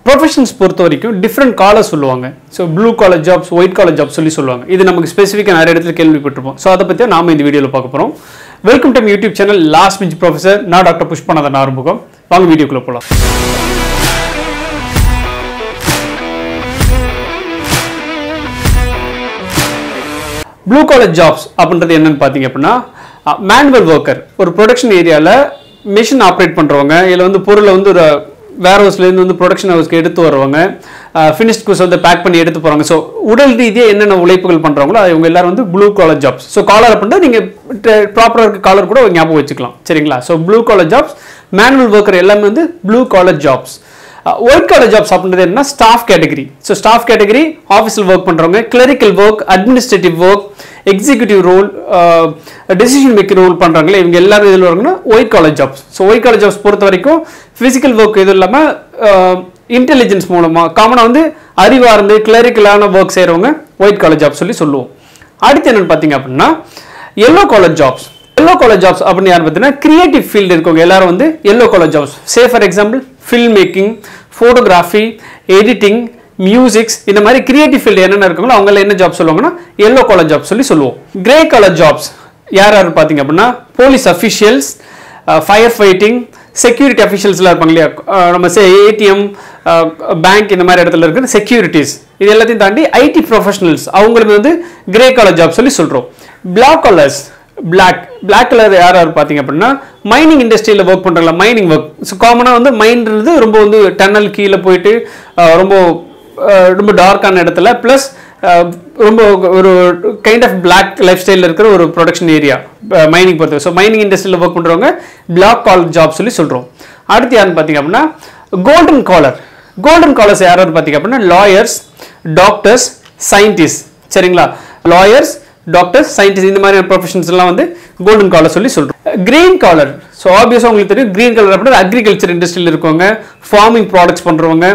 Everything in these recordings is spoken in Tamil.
ப்ரொஃபஷன்ஸ் பொறுத்த வரைக்கும் டிஃப்ரெண்ட் காலர் சொல்லுவாங்க so blue collar jobs white collar jobs சொல்லி சொல்லுவாங்க இது நமக்கு ஸ்பெசிஃபிக்காக நிறைய இடத்துல கேள்விப்பட்டிருப்போம் ஸோ அதை பற்றி நாம இந்த வீடியோவில் பார்க்க போகிறோம் welcome to YouTube channel last மிஞ்ச் ப்ரொஃபசர் நான் டாக்டர் புஷ்பநாதன் ஆரம்பகம் வாங்க வீடியோக்குள்ளே போகலாம் ப்ளூ காலர் ஜாப்ஸ் அப்படின்றது என்னன்னு பார்த்தீங்க அப்படின்னா மேனுவல் ஒர்க்கர் ஒரு ப்ரொடக்ஷன் ஏரியாவில் மிஷின் ஆப்ரேட் பண்ணுறவங்க இதில் வந்து பொருளை வந்து ஒரு வேர் ஹவுஸ்லேருந்து வந்து ப்ரொடக்ஷன் ஹவுஸ்க்கு எடுத்து வருவாங்க ஃபினிஷ்ட் குஸ் வந்து பேக் பண்ணி எடுத்து போகிறாங்க ஸோ உடல் ரீதியாக என்னென்ன உழைப்புகள் பண்ணுறாங்களோ அது இவங்க எல்லாரும் வந்து blue collar jobs so collar அப்படின்னா நீங்கள் ப்ராப்பராக இருக்க காலர் கூட ஞாபகம் வச்சுக்கலாம் சரிங்களா so blue collar jobs manual worker எல்லாமே வந்து blue collar jobs white collar jobs அப்படின்றது என்ன staff category so staff category ஆஃபீஸில் ஒர்க் பண்ணுறவங்க clerical work administrative work executive role decision making role பண்ணுறாங்களே இவங்க எல்லாரும் இதில் வருங்கன்னா white collar jobs so white collar jobs பொறுத்த வரைக்கும் ஃபிசிக்கல் ஒர்க் எதுவும் இல்லாமல் இன்டெலிஜென்ஸ் மூலமாக காமனாக வந்து அறிவார்ந்து கிளரிக்கலான ஒர்க் செய்கிறவங்க ஒயிட் காலர் ஜாப்ஸ் சொல்லி சொல்லுவோம் அடுத்து என்னென்னு பார்த்தீங்க அப்படின்னா yellow collar jobs yellow collar jobs அப்படின்னு யார் பார்த்தீங்கன்னா கிரியேட்டிவ் ஃபீல்டு இருக்கவங்க எல்லாரும் வந்து yellow collar jobs say for example film making photography editing musics இந்த மாதிரி கிரியேட்டிவ் ஃபீல்டு என்னென்ன இருக்காங்களோ அவங்கள என்ன ஜாப் சொல்லுவாங்கன்னா எல்லோ காலர் ஜாப் சொல்லி சொல்லுவோம் கிரே கலர் ஜாப்ஸ் யார் யார் பார்த்தீங்க அப்படின்னா police officials fire fighting security அஃபிஷியல்ஸ்லாம் இருப்பாங்க இல்லையா நம்ம சே ஏடிஎம் பேங்க் இந்த மாதிரி இடத்துல இருக்கிற செக்யூரிட்டிஸ் இது எல்லாத்தையும் தாண்டி ஐடி ப்ரொஃபஷனல்ஸ் அவங்களுக்கு வந்து கிரே கலர் ஜாப் சொல்லி சொல்கிறோம் black colours black black colour யார் யார் பார்த்தீங்க அப்படின்னா மைனிங் இண்டஸ்ட்ரியில் ஒர்க் பண்ணுறாங்களா மைனிங் ஒர்க் ஸோ காமனாக வந்து மைன்றது ரொம்ப வந்து டன்னல் கீழே போயிட்டு ரொம்ப ரொம்ப டார்க்கான இடத்துல ப்ளஸ் ரொம்ப ஒரு கைண்ட் ஆஃப் பிளாக் லைஃப் ஸ்டைலில் இருக்கிற ஒரு ப்ரொடக்ஷன் ஏரியா மைனிங் பொறுத்த ஸோ மைனிங் இண்டஸ்ட்ரியில் ஒர்க் பண்ணுறவங்க பிளாக் காலர் ஜாப் சொல்லி சொல்கிறோம் அடுத்து யாருன்னு பார்த்தீங்க அப்படின்னா கோல்டன் காலர் கோல்டன் காலர்ஸ் யாராவது பார்த்தீங்க அப்படின்னா லாயர்ஸ் டாக்டர்ஸ் சயின்டிஸ்ட் சரிங்களா லாயர்ஸ் டாக்டர்ஸ் சயின்டிஸ்ட் இந்த மாதிரியான ப்ரொஃபஷன்ஸ் எல்லாம் வந்து கோல்டன் காலர் சொல்லி சொல்கிறோம் கிரீன் காலர் ஸோ ஆப்வியஸாக உங்களுக்கு தெரியும் கிரீன் கலர் அப்படின்னா அக்ரிகல்ச்சர் இண்டஸ்ட்ரியில் இருக்கவங்க ஃபார்மிங் ப்ராடக்ட்ஸ் பண்ணுறவங்க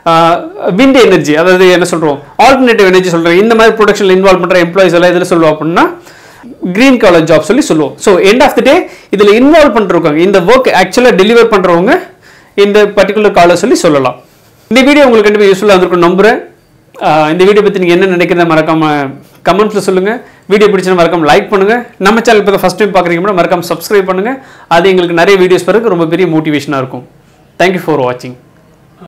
விண்ட் எனர்ஜி அதாவது என்ன சொல்கிறோம் ஆல்டர்னேட்டிவ் எனர்ஜி சொல்கிறோம் இந்த மாதிரி ப்ரொடக்ஷனில் இன்வால்வ் பண்ணுற எம்ப்ளாயிஸ் எல்லாம் இதில் சொல்லுவோம் அப்படின்னா கிரீன் கலர் ஜாப் சொல்லி சொல்லுவோம் so end of the day இதில் இன்வால்வ் பண்ணுறவங்க இந்த ஒர்க் ஆக்சுவலாக டெலிவர் பண்ணுறவங்க இந்த பர்டிகுலர் காலர் சொல்லி சொல்லலாம் இந்த வீடியோ உங்களுக்கு கண்டிப்பாக யூஸ்ஃபுல்லாக இருந்திருக்கும் நம்புகிறேன் இந்த வீடியோ பற்றி நீங்கள் என்ன நினைக்கிறத மறக்காம கமெண்ட்ஸில் சொல்லுங்கள் வீடியோ பிடிச்சா மறக்காம லைக் பண்ணுங்கள் நம்ம சேனல் இப்போ ஃபஸ்ட் டைம் பார்க்குறீங்கன்னா மறக்காம சப்ஸ்கிரைப் பண்ணுங்கள் அது எங்களுக்கு நிறைய வீடியோஸ் பிறகு ரொம்ப பெரிய மோட்டிவேஷனாக இருக்கும் தேங்க்யூ ஃபார் வாட்சிங்